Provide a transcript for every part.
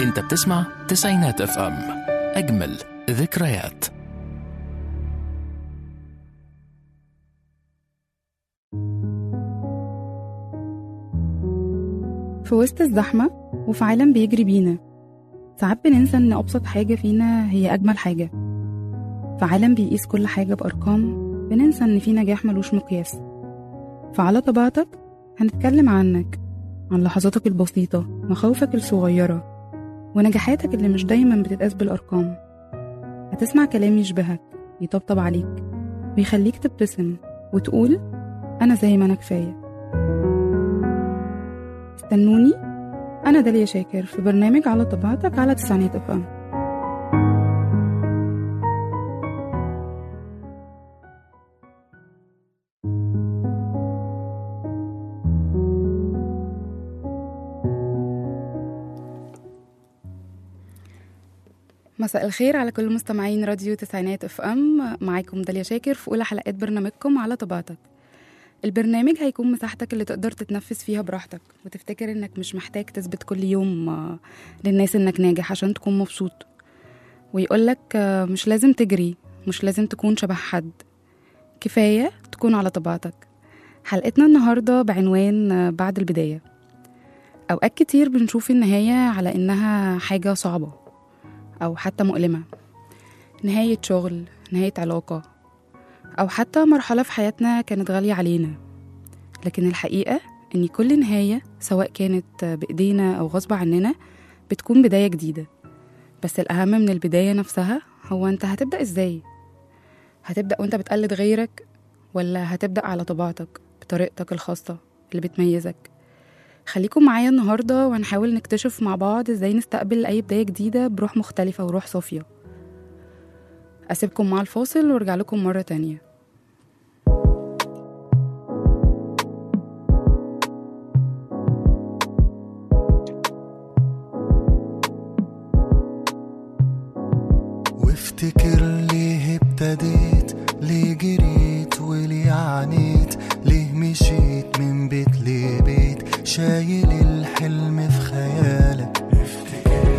انت بتسمع تسعينات اف ام اجمل ذكريات في وسط الزحمة وفي عالم بيجري بينا ساعات بننسى إن أبسط حاجة فينا هي أجمل حاجة في عالم بيقيس كل حاجة بأرقام بننسى إن في نجاح ملوش مقياس فعلى طبيعتك هنتكلم عنك عن لحظاتك البسيطة مخاوفك الصغيرة ونجاحاتك اللي مش دايما بتتقاس بالأرقام هتسمع كلام يشبهك يطبطب عليك ويخليك تبتسم وتقول أنا زي ما أنا كفاية استنوني أنا داليا شاكر في برنامج على طبيعتك على تسعينات اف ام مساء الخير على كل مستمعين راديو تسعينات اف ام معاكم داليا شاكر في اولى حلقات برنامجكم على طبيعتك البرنامج هيكون مساحتك اللي تقدر تتنفس فيها براحتك وتفتكر انك مش محتاج تثبت كل يوم آه، للناس انك ناجح عشان تكون مبسوط ويقولك آه، مش لازم تجري مش لازم تكون شبه حد كفاية تكون على طبيعتك حلقتنا النهاردة بعنوان آه، بعد البداية أوقات كتير بنشوف النهاية على إنها حاجة صعبة أو حتى مؤلمة نهاية شغل نهاية علاقة أو حتى مرحلة في حياتنا كانت غالية علينا لكن الحقيقة إن كل نهاية سواء كانت بإيدينا أو غصب عننا بتكون بداية جديدة بس الأهم من البداية نفسها هو أنت هتبدأ إزاي هتبدأ وأنت بتقلد غيرك ولا هتبدأ على طبيعتك بطريقتك الخاصة اللي بتميزك خليكم معايا النهاردة وهنحاول نكتشف مع بعض إزاي نستقبل أي بداية جديدة بروح مختلفة وروح صافية أسيبكم مع الفاصل وارجع لكم مرة تانية وافتكر ليه ابتديت ليه جريت وليه عانيت ليه مشيت من بيت لبيت شايل الحلم في خيالك افتكر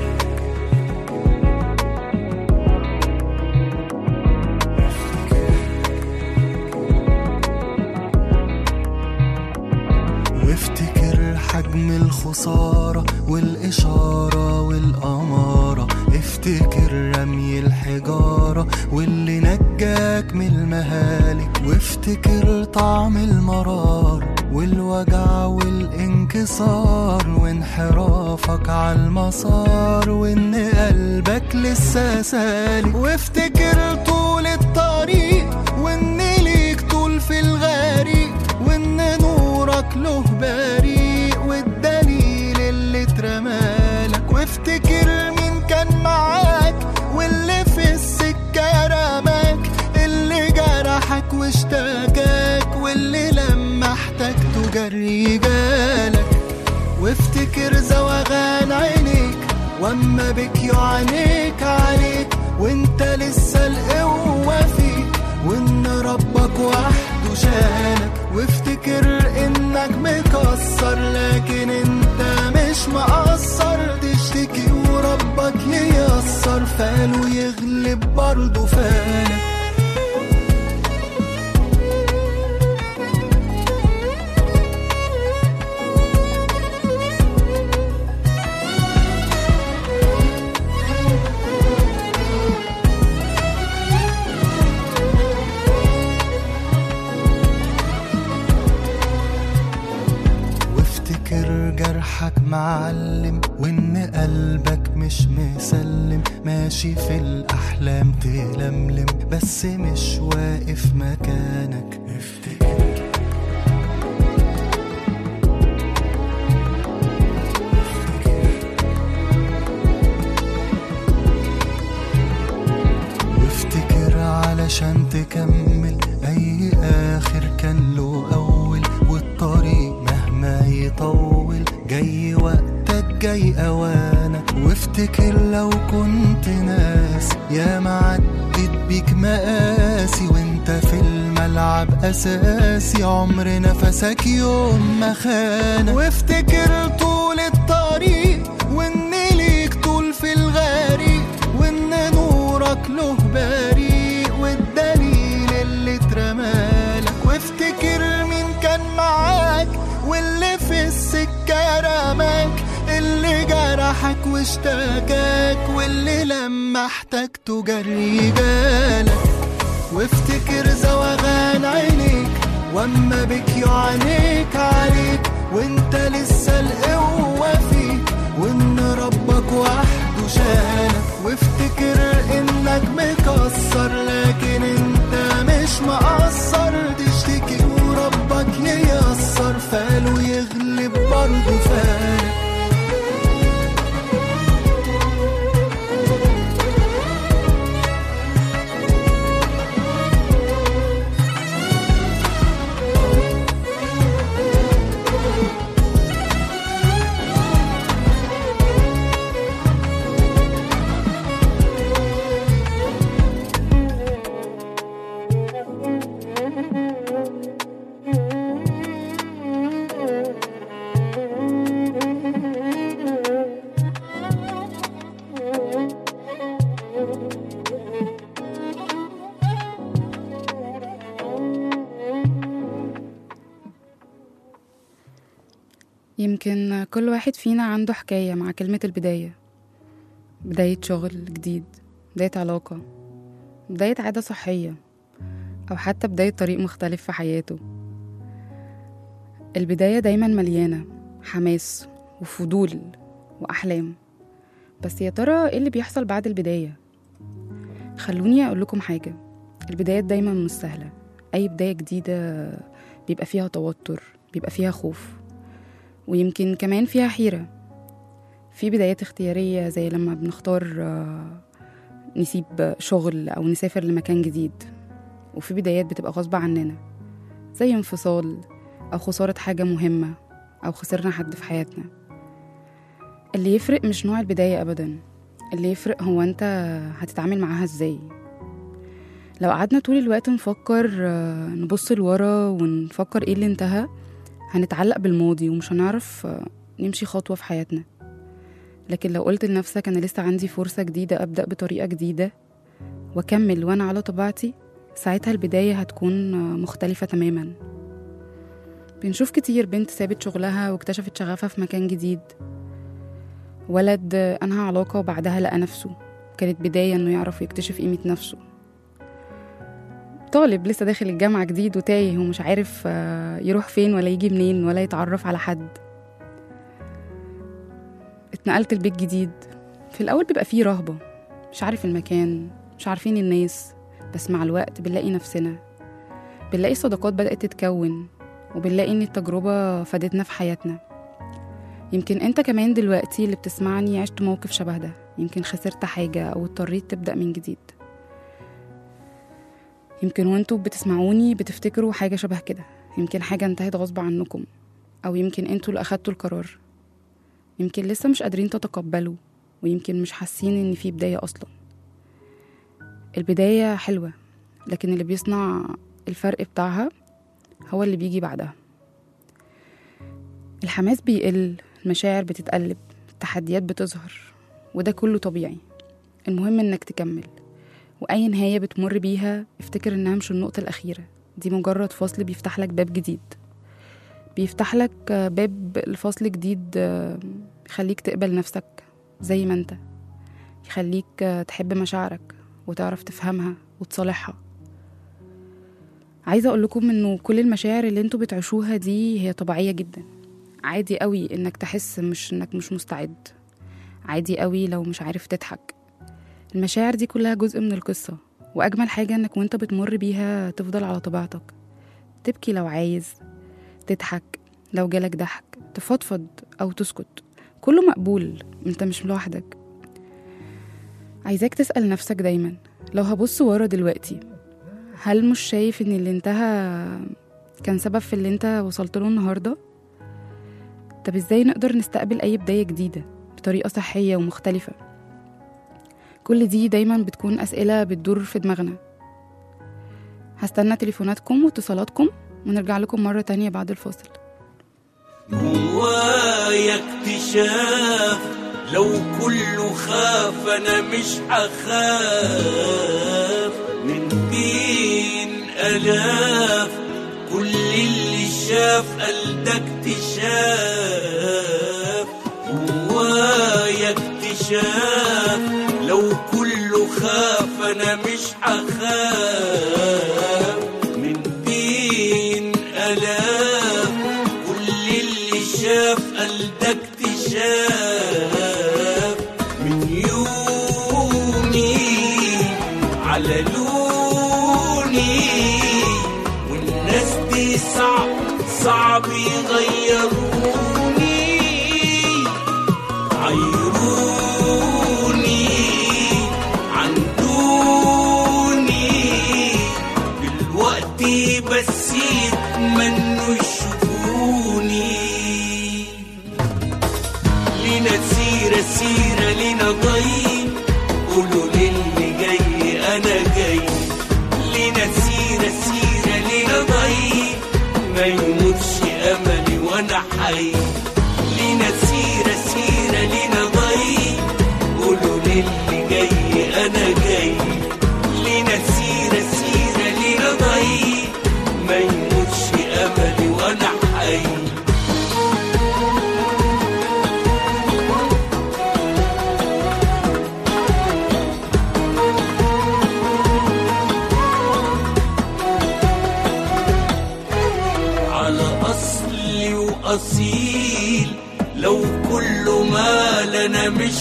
وافتكر حجم الخسارة والإشارة والأمارة افتكر رمي الحجارة واللي نجاك من المهالك وافتكر طعم المرار والوجع والانكسار وانحرافك على المسار وان قلبك لسه سالك وافتكر طول الطريق وان ليك طول في الغريق وان نورك له بريق والدليل اللي اترمالك وافتكر مين كان معاك واللي في السكة رماك اللي جرحك واشتكاك واللي لما احتجته جري جالك وافتكر زوغان عينيك واما بك يعانيك عليك وانت لسه القوة فيك وان ربك وحده شالك وافتكر انك مكسر لكن انت مش مقصر تشتكي وربك ييسر فاله يغلب برضه فالك وافتكر جرحك معلم وان قلبك مش مسلم ماشي في الاحلام تلملم بس مش واقف مكانك افتكر وافتكر علشان تكمل اي اخر كان له اول والطريق مهما يطول جاي وقتك جاي اوانك وافتكر لو كنت ناس يا معدت بيك مقاسي وانت في الملعب اساسي عمر نفسك يوم ما خان وافتكر طول الطريق وان ليك طول شكله بريء والدليل اللي اترمالك وافتكر مين كان معاك واللي في السكة رماك اللي جرحك واشتكاك واللي لما احتجته جري جالك وافتكر زوغان عينيك واما بك يعانيك عليك وانت لسه القوة فيك وان ربك وحده شالك وافتكر انك مكسر لكن انت مش مقصر تشتكي وربك ييسر فاله يغلب برضه فالك يمكن كل واحد فينا عنده حكاية مع كلمة البداية بداية شغل جديد بداية علاقة بداية عادة صحية أو حتى بداية طريق مختلف في حياته البداية دايما مليانة حماس وفضول وأحلام بس يا ترى ايه اللي بيحصل بعد البداية خلوني أقول لكم حاجة البدايات دايما مش سهلة أي بداية جديدة بيبقى فيها توتر بيبقى فيها خوف ويمكن كمان فيها حيرة في بدايات اختيارية زي لما بنختار آه، نسيب شغل أو نسافر لمكان جديد وفي بدايات بتبقى غصب عننا زي انفصال أو خسارة حاجة مهمة أو خسرنا حد في حياتنا اللي يفرق مش نوع البداية أبدا اللي يفرق هو أنت هتتعامل معاها إزاي لو قعدنا طول الوقت نفكر آه، نبص لورا ونفكر ايه اللي انتهى هنتعلق بالماضي ومش هنعرف آه، نمشي خطوة في حياتنا لكن لو قلت لنفسك أنا لسه عندي فرصة جديدة أبدأ بطريقة جديدة وأكمل وأنا على طبيعتي ساعتها البداية هتكون آه، مختلفة تماما بنشوف كتير بنت سابت شغلها واكتشفت شغفها في مكان جديد ولد آه، أنهى علاقة وبعدها لقى نفسه كانت بداية إنه يعرف يكتشف قيمة نفسه طالب لسه داخل الجامعة جديد وتايه ومش عارف آه، يروح فين ولا يجي منين ولا يتعرف على حد اتنقلت البيت جديد في الأول بيبقى فيه رهبة مش عارف المكان مش عارفين الناس بس مع الوقت بنلاقي نفسنا بنلاقي صداقات بدأت تتكون وبنلاقي إن التجربة فادتنا في حياتنا يمكن انت كمان دلوقتي اللي بتسمعني عشت موقف شبه ده يمكن خسرت حاجة أو اضطريت تبدأ من جديد يمكن وانتوا بتسمعوني بتفتكروا حاجة شبه كده يمكن حاجة انتهت غصب عنكم أو يمكن انتوا اللي أخدتوا القرار يمكن لسه مش قادرين تتقبلوا ويمكن مش حاسين إن في بداية أصلا البداية حلوة لكن اللي بيصنع الفرق بتاعها هو اللي بيجي بعدها الحماس بيقل المشاعر بتتقلب التحديات بتظهر وده كله طبيعي المهم انك تكمل وأي نهاية بتمر بيها افتكر إنها مش النقطة الأخيرة دي مجرد فصل بيفتح لك باب جديد بيفتح لك آه، باب الفصل جديد آه، يخليك تقبل نفسك زي ما انت يخليك آه، تحب مشاعرك وتعرف تفهمها وتصالحها عايزة أقول لكم إنه كل المشاعر اللي انتوا بتعيشوها دي هي طبيعية جدا عادي قوي إنك تحس مش إنك مش مستعد عادي قوي لو مش عارف تضحك المشاعر دي كلها جزء من القصة وأجمل حاجة إنك وانت بتمر بيها تفضل على طبيعتك تبكي لو عايز تضحك لو جالك ضحك تفضفض أو تسكت كله مقبول انت مش لوحدك عايزاك تسأل نفسك دايما لو هبص ورا دلوقتي هل مش شايف ان اللي انتهى كان سبب في اللي انت وصلت له النهارده طب ازاي نقدر نستقبل اي بدايه جديده بطريقه صحيه ومختلفه كل دي دايما بتكون اسئله بتدور في دماغنا هستنى تليفوناتكم واتصالاتكم ونرجع لكم مره تانية بعد الفاصل جوايا اكتشاف لو لو كله خاف انا مش هخاف من بين الاف كل اللي شاف قال ده اكتشاف جوايا اكتشاف لو كله خاف انا مش هخاف من بين الاف كل اللي شاف قال ده اكتشاف من يومي على لوني والناس دي صعب صعب يغيروني عيروني عن دوني دلوقتي بس يتمنوا يشوفوني لينا سيرة سيرة لينا ضي قولوا للي جاي أنا جاي لينا سيرة سيرة لينا ضي ما يموتش أملي وأنا حي لينا سيرة سيرة لينا ضي قولوا للي جاي أنا جاي لينا سيرة سيرة لينا ضي ما يموتش أملي وأنا حي على أصلي وأصيل لو كل ما لنا مش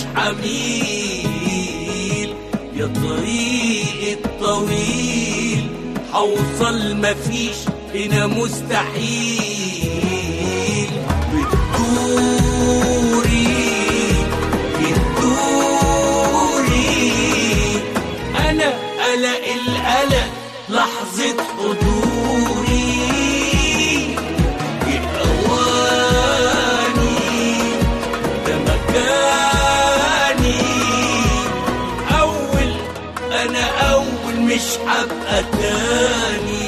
حميل يا طريق الطويل حوصل مفيش هنا مستحيل بتدوري بتدوري أنا قلق القلق لحظة حضوري بأواني ده مكاني أول أنا أول مش هبقى تاني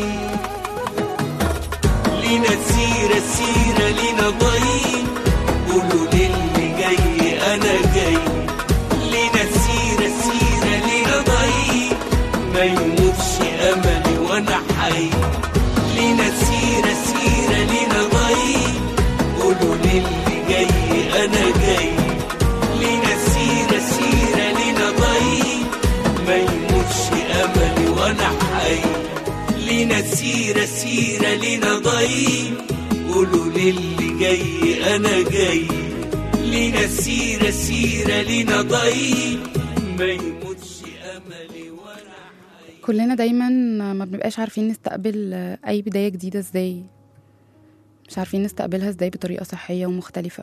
لينا سيرة سيرة لينا ضي قولوا للي جاي أنا جاي لينا سيرة سيرة لينا ضي ما يموتش أملي وأنا حي لينا سيرة سيرة لينا ضي قولوا للي جاي أنا جاي لينا سيرة سيرة لينا ضي ما يموتش أملي وأنا حي لينا سيرة سيرة لينا ضي قولوا للي جاي أنا جاي لينا سيرة سيرة لينا ضي ما يموتش أملي وأنا حي كلنا دايما ما بنبقاش عارفين نستقبل أي بداية جديدة ازاي مش عارفين نستقبلها ازاي بطريقة صحية ومختلفة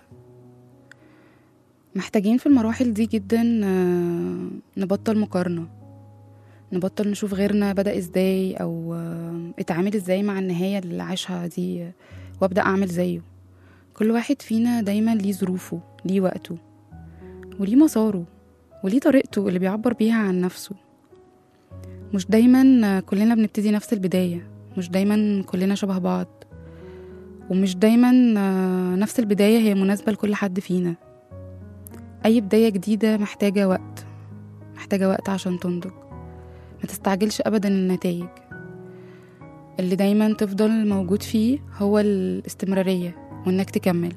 محتاجين في المراحل دي جدا آه، نبطل مقارنة نبطل نشوف غيرنا بدأ ازاي أو آه، اتعامل ازاي مع النهاية اللي عاشها دي آه، وابدأ أعمل زيه كل واحد فينا دايما ليه ظروفه ليه وقته وليه مساره وليه طريقته اللي بيعبر بيها عن نفسه مش دايما كلنا بنبتدي نفس البداية مش دايما كلنا شبه بعض ومش دايما نفس البداية هي مناسبة لكل حد فينا أي بداية جديدة محتاجة وقت محتاجة وقت عشان تنضج ما تستعجلش أبدا النتائج اللي دايما تفضل موجود فيه هو الاستمرارية وإنك تكمل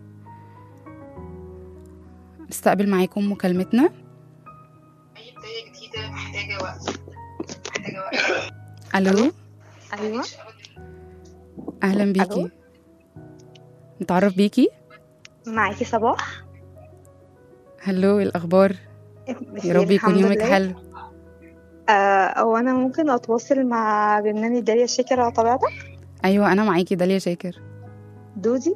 نستقبل معاكم مكالمتنا أي بداية جديدة محتاجة وقت محتاجة وقت ألو أيوة أهلا بيكي ألو. نتعرف بيكي معاكي صباح هلو إيه الأخبار يا رب يكون يومك حلو آه أو أنا ممكن أتواصل مع برنامج داليا الشاكر على طبيعتك أيوة أنا معاكي داليا شاكر دودي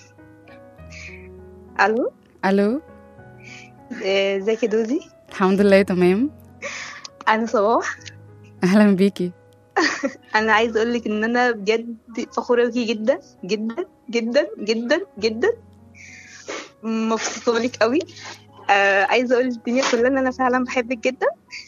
ألو ألو آه، ازيك يا دودي الحمد لله تمام أنا صباح أهلا بيكي أنا عايزة أقولك إن أنا بجد فخورة بيكي جدا جدا جدا جدا جدا مبسوطة لك قوي آه عايزة أقول للدنيا كلها إن أنا فعلا بحبك جدا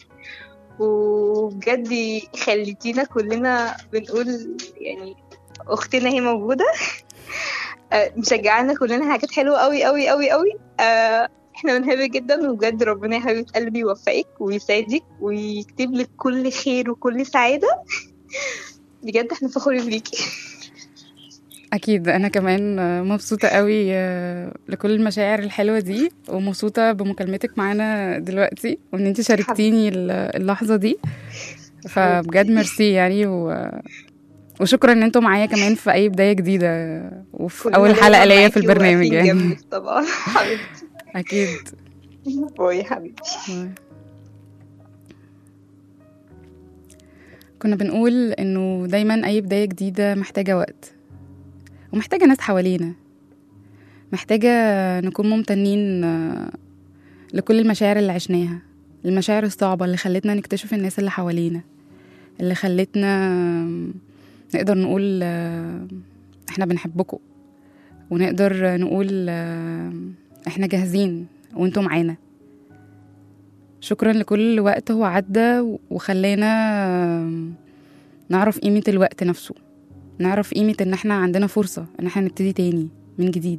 وبجد خليتينا كلنا بنقول يعني أختنا هي موجودة آه مشجعانا كلنا حاجات حلوة قوي قوي قوي قوي آه احنا بنحبك جدا وبجد ربنا يا حبيبة قلبي يوفقك ويسعدك ويكتب لك كل خير وكل سعادة بجد احنا فخورين بيكي اكيد انا كمان آه، مبسوطه قوي آه، لكل المشاعر الحلوه دي ومبسوطه بمكالمتك معانا دلوقتي وان انت شاركتيني ال- اللحظه دي فبجد ميرسي يعني و... وشكرا ان انتوا معايا كمان في اي بدايه جديده وفي كلنا اول حلقه دايماً ليا في معاكي البرنامج وواقفين يعني جنبك طبعا حبيبتي اكيد باي يا حبيبتي كنا بنقول انه دايما اي بدايه جديده محتاجه وقت ومحتاجه ناس حوالينا محتاجه نكون ممتنين آه، لكل المشاعر اللي عشناها المشاعر الصعبه اللي خلتنا نكتشف الناس اللي حوالينا اللي خلتنا آم، نقدر نقول آه، احنا بنحبكم ونقدر نقول آه، احنا جاهزين وانتوا معانا شكرا لكل وقت هو عدى وخلانا آم، نعرف قيمة الوقت نفسه نعرف قيمة ان احنا عندنا فرصة ان احنا نبتدي تاني من جديد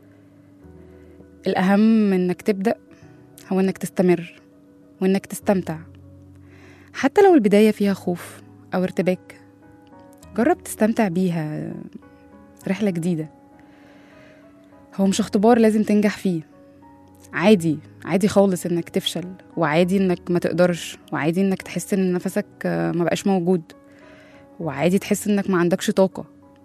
الأهم انك تبدأ هو انك تستمر وانك تستمتع حتى لو البداية فيها خوف أو ارتباك جرب تستمتع بيها رحلة جديدة هو مش اختبار لازم تنجح فيه عادي عادي خالص انك تفشل وعادي انك ما تقدرش وعادي انك تحس ان نفسك آه، ما بقاش موجود وعادي تحس انك ما عندكش طاقة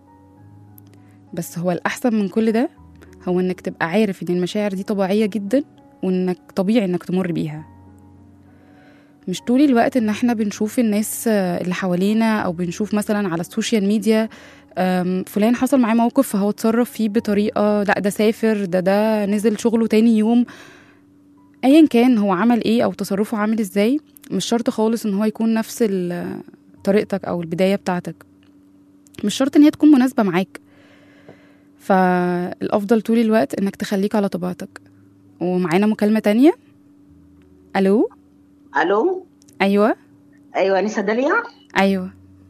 بس هو الأحسن من كل ده هو انك تبقى عارف ان المشاعر دي طبيعية جدا وانك طبيعي انك تمر بيها مش طول الوقت ان احنا بنشوف الناس آه، اللي حوالينا او بنشوف مثلا على السوشيال ميديا آم، فلان حصل معاه موقف فهو اتصرف فيه بطريقة لا ده سافر ده ده نزل شغله تاني يوم ايا كان هو عمل ايه او تصرفه عامل ازاي مش شرط خالص ان هو يكون نفس ال- طريقتك او البدايه بتاعتك مش شرط ان هي تكون مناسبه معاك فالافضل طول الوقت انك تخليك على طبيعتك ومعانا مكالمه تانية الو الو ايوه ايوه انسه داليا ايوه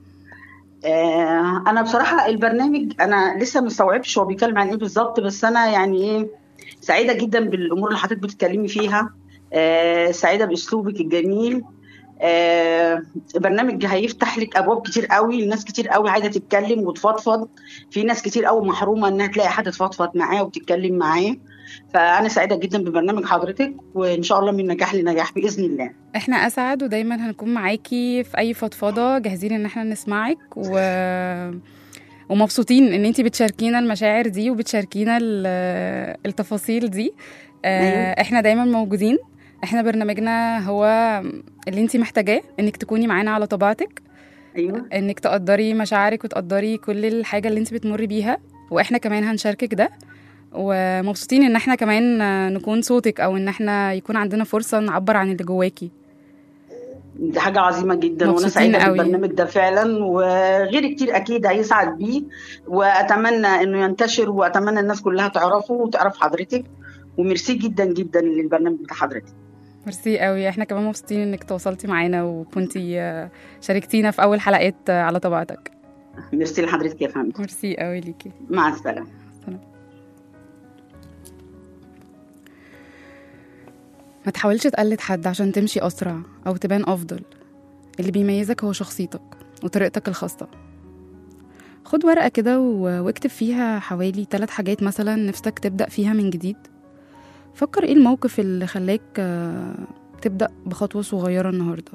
آه انا بصراحه البرنامج انا لسه مستوعبش هو بيتكلم عن ايه بالظبط بس انا يعني ايه سعيده جدا بالامور اللي حضرتك بتتكلمي فيها آه سعيده باسلوبك الجميل آه البرنامج هيفتح لك ابواب كتير قوي الناس كتير قوي عايزه تتكلم وتفضفض في ناس كتير قوي محرومه انها تلاقي حد تفضفض معاه وتتكلم معاه فانا سعيده جدا ببرنامج حضرتك وان شاء الله من نجاح لنجاح باذن الله احنا اسعد ودايما هنكون معاكي في اي فضفضه جاهزين ان احنا نسمعك و ومبسوطين ان انتي بتشاركينا المشاعر دي وبتشاركينا ال- التفاصيل دي آه، أيوة. احنا دايما موجودين احنا برنامجنا هو اللي انتي محتاجاه انك تكوني معانا على طبيعتك ايوه انك تقدري مشاعرك وتقدري كل الحاجه اللي انت بتمري بيها واحنا كمان هنشاركك ده ومبسوطين ان احنا كمان آه، نكون صوتك او ان احنا يكون عندنا فرصه نعبر عن اللي جواكي دي حاجة عظيمة جدا وانا مبسوطين سعيدة قوي. بالبرنامج ده فعلا وغير كتير اكيد هيسعد بيه واتمنى انه ينتشر واتمنى الناس كلها تعرفه وتعرف حضرتك وميرسي جدا جدا للبرنامج بتاع حضرتك ميرسي قوي احنا كمان مبسوطين انك تواصلتي معانا وكنتي آه، شاركتينا في اول حلقات آه، على طبيعتك ميرسي لحضرتك يا فندم ميرسي قوي ليكي مع السلامة ما تحاولش تقلد حد عشان تمشي أسرع أو تبان أفضل اللي بيميزك هو شخصيتك وطريقتك الخاصة خد ورقة كده و- واكتب فيها حوالي ثلاث حاجات مثلا نفسك تبدأ فيها من جديد فكر ايه الموقف اللي خلاك آه، تبدأ بخطوة صغيرة النهاردة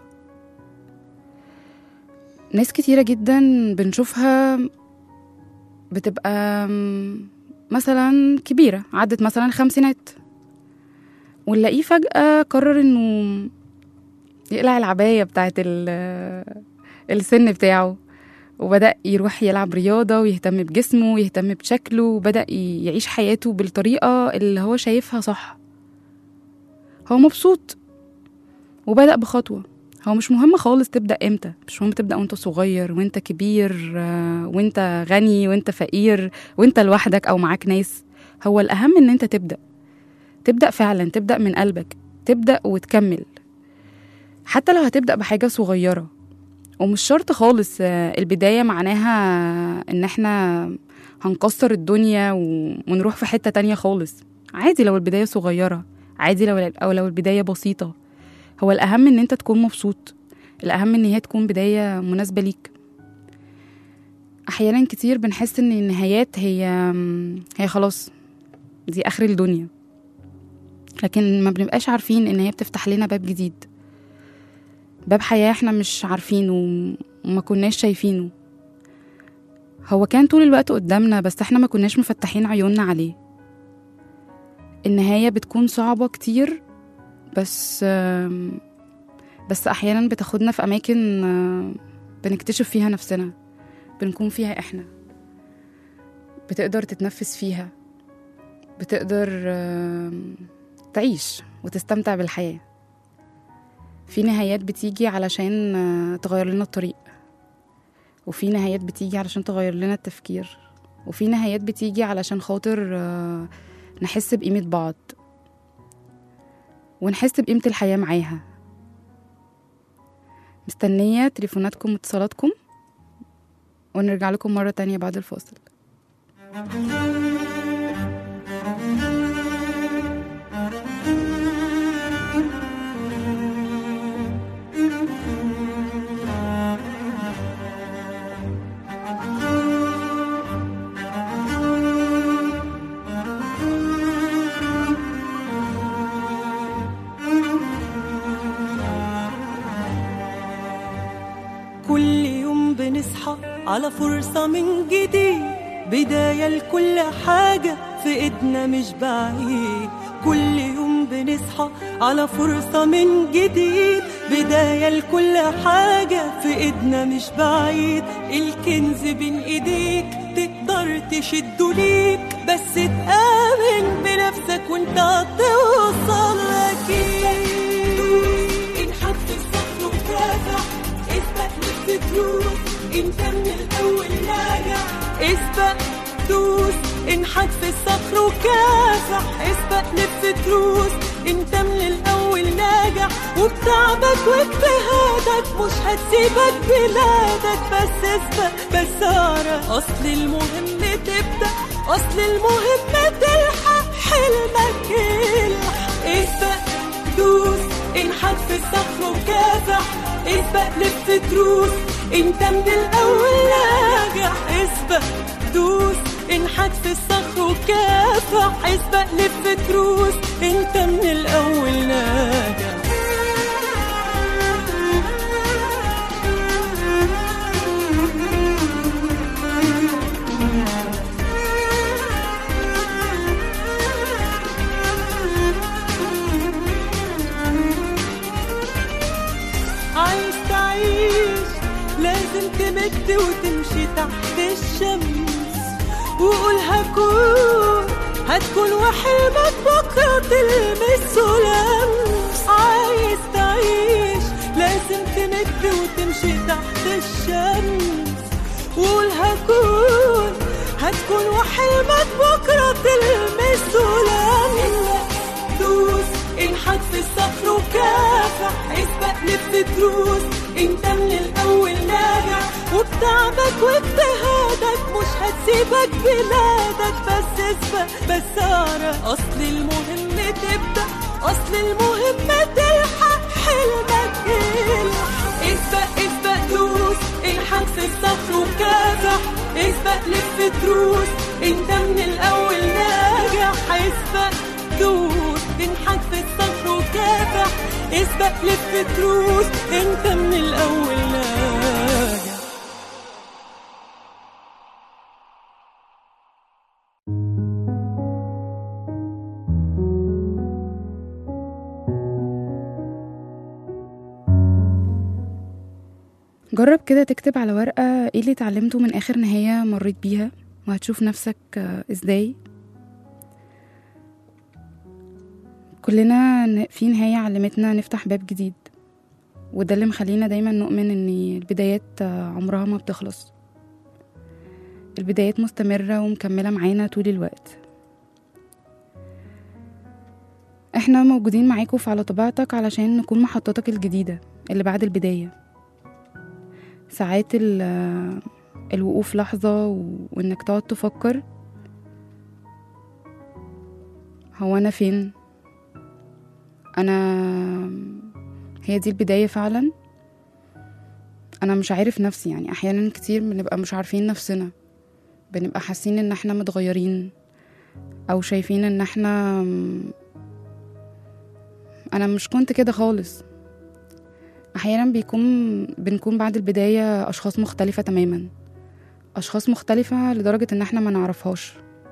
ناس كتيرة جدا بنشوفها بتبقى م- مثلا كبيرة عدت مثلا الخمسينات ونلاقيه فجأة قرر انه يقلع العباية بتاعت ال- السن بتاعه وبدأ يروح يلعب رياضة ويهتم بجسمه ويهتم بشكله وبدأ ي- يعيش حياته بالطريقة اللي هو شايفها صح هو مبسوط وبدأ بخطوة هو مش مهم خالص تبدأ امتى مش مهم تبدأ وانت صغير وانت كبير آه، وانت غني وانت فقير وانت لوحدك او معاك ناس هو الأهم ان انت تبدأ تبدأ فعلا تبدأ من قلبك تبدأ وتكمل حتى لو هتبدأ بحاجة صغيرة ومش شرط خالص آه، البداية معناها ان احنا هنكسر الدنيا و- ونروح في حتة تانية خالص عادي لو البداية صغيرة عادي لو او لو البدايه بسيطه هو الاهم ان انت تكون مبسوط الاهم ان هي تكون بدايه مناسبه ليك احيانا كتير بنحس ان النهايات هي هي خلاص دي اخر الدنيا لكن ما بنبقاش عارفين ان هي بتفتح لنا باب جديد باب حياه احنا مش عارفينه وما كناش شايفينه هو كان طول الوقت قدامنا بس احنا ما كناش مفتحين عيوننا عليه النهاية بتكون صعبة كتير بس آم، بس أحيانا بتاخدنا في أماكن آه، بنكتشف فيها نفسنا بنكون فيها إحنا بتقدر تتنفس فيها بتقدر آم، تعيش وتستمتع بالحياة في نهايات بتيجي علشان آه، تغير لنا الطريق وفي نهايات بتيجي علشان تغير لنا التفكير وفي نهايات بتيجي علشان خاطر آه، نحس بقيمة بعض ونحس بقيمة الحياة معاها مستنية تليفوناتكم واتصالاتكم ونرجع لكم مرة تانية بعد الفاصل كل يوم بنصحى على فرصة من جديد بداية لكل حاجة في ايدنا مش بعيد كل يوم بنصحى على فرصة من جديد بداية لكل حاجة في ايدنا مش بعيد الكنز بين ايديك تقدر تشده ليك بس تآمن بنفسك وانت هتوصل اكيد انحط في الصخر وكافح اثبت لك فلوس انت من الاول راجع اسبق دوس انحط في الصخر وكافح اسبق لف تروس انت من الاول ناجح وبتعبك واجتهادك مش هتسيبك بلادك بس اسبق بس اعرف اصل المهم تبدا اصل المهم تلحق حلمك يلحق اسبق دوس انحط في الصخر وكافح اسبق لف تروس انت من الاول ناجح اسبق دوس انحط في الصخر وكافح اسبق لف تروس انت من الاول ناجح عايز تعيش لازم تمد وتمشي تحت الشمس وقول هكون هتكون وحلمك بكرة تلمسه لمس عايز تعيش لازم تمد وتمشي تحت الشمس وقول هكون هتكون وحلمك بكرة تلمسه لمس دوس انحط في الصخر وكافح اسبق لف تروس انت من الاول ناجح وبتعبك واجتهادك مش هتسيبك بلادك بس اسبق بس اعرف اصل المهم تبدا اصل المهم تلحق حلمك يلحق اسبق اسبق دوس انحط في الصخر وكافح اسبق لف تروس انت من الاول ناجح اسبق دوس انحط في الصخر وكافح اسبق لف تروس انت من الاول ناجح جرب كده تكتب على ورقة ايه اللي اتعلمته من آخر نهاية مريت بيها وهتشوف نفسك آه، ازاي كلنا ن- في نهاية علمتنا نفتح باب جديد وده اللي مخلينا دايما نؤمن ان البدايات آه، عمرها ما بتخلص البدايات مستمرة ومكملة معانا طول الوقت احنا موجودين معاكم في على طبيعتك علشان نكون محطتك الجديدة اللي بعد البداية ساعات ال- الوقوف لحظة و- وإنك تقعد تفكر هو أنا فين انا هي دي البداية فعلا انا مش عارف نفسي يعني احيانا كتير بنبقى مش عارفين نفسنا بنبقى حاسين ان احنا متغيرين او شايفين ان احنا انا مش كنت كده خالص احيانا بيكون بنكون بعد البداية اشخاص مختلفة تماما اشخاص مختلفة لدرجة ان احنا ما نعرفهاش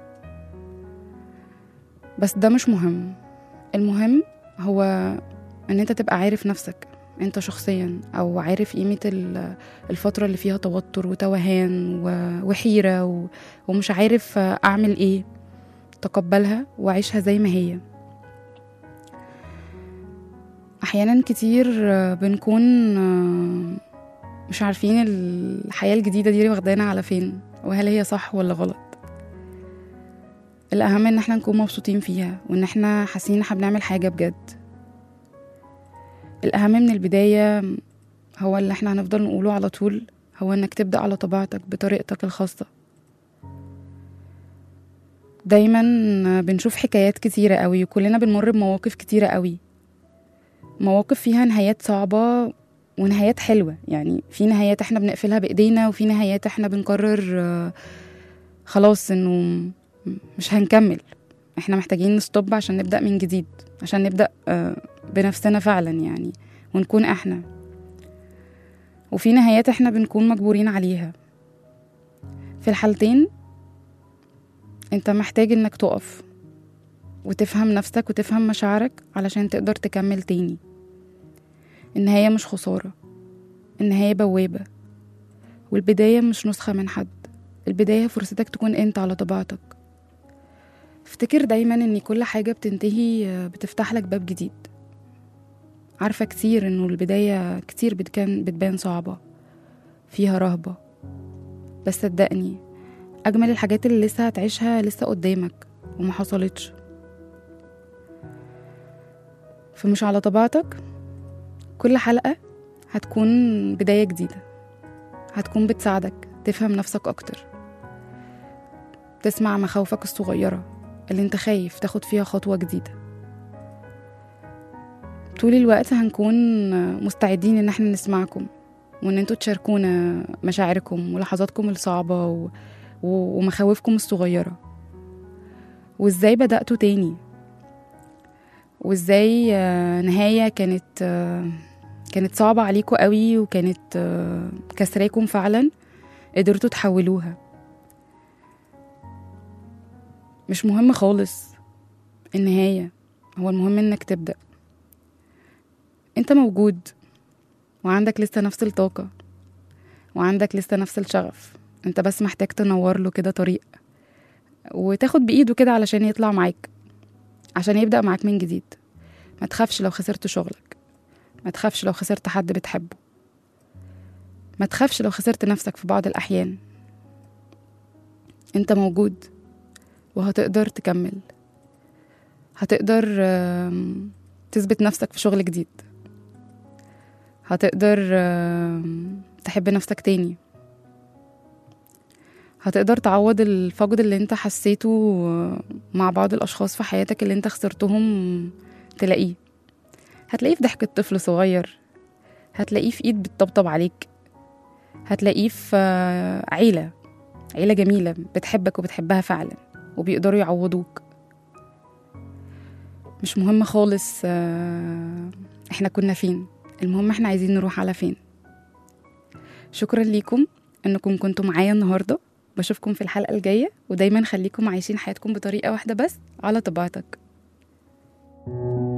بس ده مش مهم المهم هو ان انت تبقى عارف نفسك انت شخصيا او عارف قيمة ال- الفترة اللي فيها توتر وتوهان و- وحيرة و- ومش عارف اعمل ايه تقبلها وعيشها زي ما هي احيانا كتير بنكون مش عارفين الحياة الجديدة دي واخدانا على فين وهل هي صح ولا غلط الأهم إن احنا نكون مبسوطين فيها وإن احنا حاسين إن احنا بنعمل حاجة بجد الأهم من البداية هو اللي احنا هنفضل نقوله على طول هو إنك تبدأ على طبيعتك بطريقتك الخاصة دايما بنشوف حكايات كتيرة قوي وكلنا بنمر بمواقف كتيرة قوي مواقف فيها نهايات صعبة ونهايات حلوة يعني في نهايات احنا بنقفلها بإيدينا وفي نهايات احنا بنقرر آه، خلاص انه مش هنكمل احنا محتاجين نستوب عشان نبدأ من جديد عشان نبدأ آه، بنفسنا فعلا يعني ونكون احنا وفي نهايات احنا بنكون مجبورين عليها في الحالتين انت محتاج انك تقف وتفهم نفسك وتفهم مشاعرك علشان تقدر تكمل تاني النهاية مش خسارة النهاية بوابة والبداية مش نسخة من حد البداية فرصتك تكون انت على طبيعتك افتكر دايما ان كل حاجة بتنتهي آه، بتفتح لك باب جديد عارفة كتير انه البداية كتير بتكان بتبان صعبة فيها رهبة بس صدقني أجمل الحاجات اللي لسه هتعيشها لسه قدامك وما حصلتش فمش على طبيعتك كل حلقة هتكون بداية جديدة هتكون بتساعدك تفهم نفسك أكتر تسمع مخاوفك الصغيرة اللي انت خايف تاخد فيها خطوة جديدة طول الوقت هنكون مستعدين ان احنا نسمعكم وان انتوا تشاركونا مشاعركم ولحظاتكم الصعبة و... و... ومخاوفكم الصغيرة وازاي بدأتوا تاني وازاي آه، نهاية كانت آه، كانت صعبة عليكم قوي وكانت آه، كسراكم فعلا قدرتوا تحولوها مش مهم خالص النهاية هو المهم انك تبدأ انت موجود وعندك لسه نفس الطاقة وعندك لسه نفس الشغف انت بس محتاج تنور له كده طريق وتاخد بإيده كده علشان يطلع معاك عشان يبدأ معاك من جديد ما تخافش لو خسرت شغلك ما تخافش لو خسرت حد بتحبه ما تخافش لو خسرت نفسك في بعض الأحيان انت موجود وهتقدر تكمل هتقدر آم، تثبت نفسك في شغل جديد هتقدر آم، تحب نفسك تاني هتقدر تعوض الفقد اللي انت حسيته آه، مع بعض الأشخاص في حياتك اللي انت خسرتهم تلاقيه هتلاقيه في ضحكة طفل صغير هتلاقيه في ايد بتطبطب عليك هتلاقيه في آه، عيلة عيلة جميلة بتحبك وبتحبها فعلا وبيقدروا يعوضوك مش مهم خالص آه، احنا كنا فين المهم احنا عايزين نروح على فين شكرا ليكم انكم كنتوا معايا النهارده بشوفكم في الحلقه الجايه ودايما خليكم عايشين حياتكم بطريقه واحده بس على طبيعتك